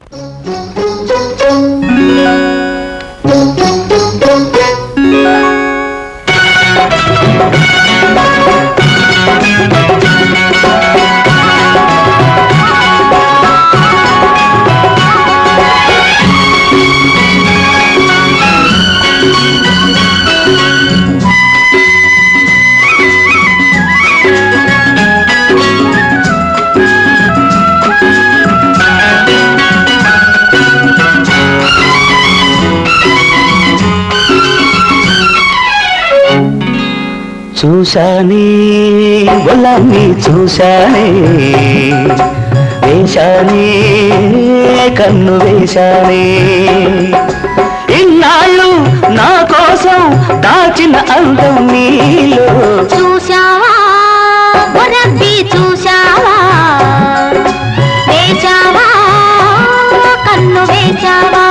చూశానే బొల్లాన్ని చూశానే వేశానే కన్ను వేశానే ఇన్నాళ్ళు నా కోసం దాచిన అందం నీలో చూశావా బురబ్బి చూశావా వేశావా కన్ను వేశావా